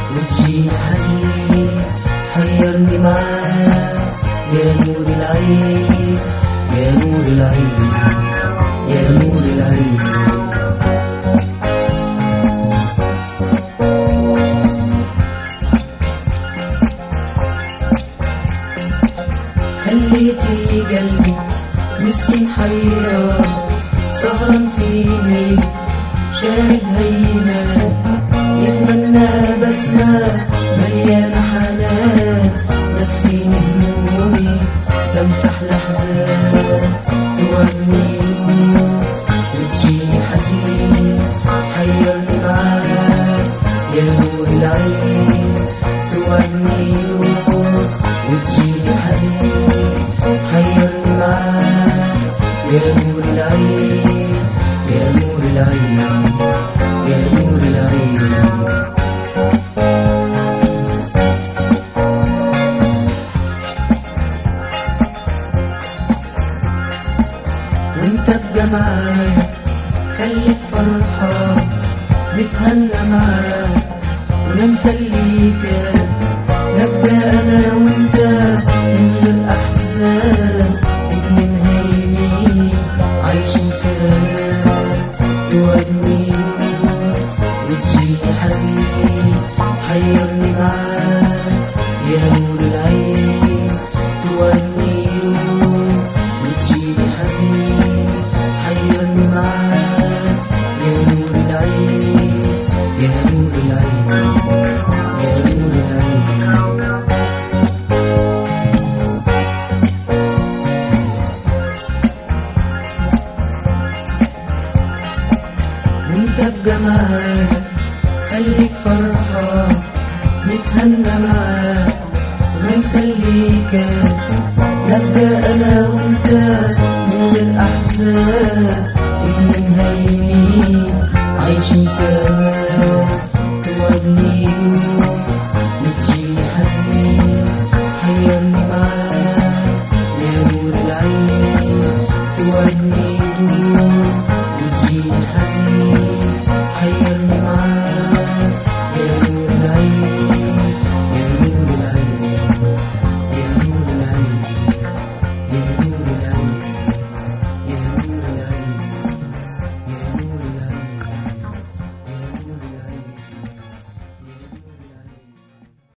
وتجيني حزين حيرني معاك يا نور العين يا نور العين يا نور العين خليتي قلبي مسكين حيران سهران في ليل شارد هيمان يتمنى بسمة مليانة حنان نسيني همومي تمسح الأحزان تغني وتجيني حزين حيرني معاك يا نور العين تغني وتجيني حزين حيرني معاك يا نور العين يا نور العين يا نور العين وانت ابقى معايا خليك فرحان نتهنى معاك وننسى اللي كان نبقى انا وانت من غير احزان اتنين هايمين عايشين في امان تودني وتجيني حزين تحيرني معاك يا نور العين تودني وتجيني حزين حيرني معاك يا نور العين يا نور العين يا نور العين وانت ابقى معاك خليك فرحان نتهنى معاك وننسى اللي كان نبقى انا وانت من غير احزان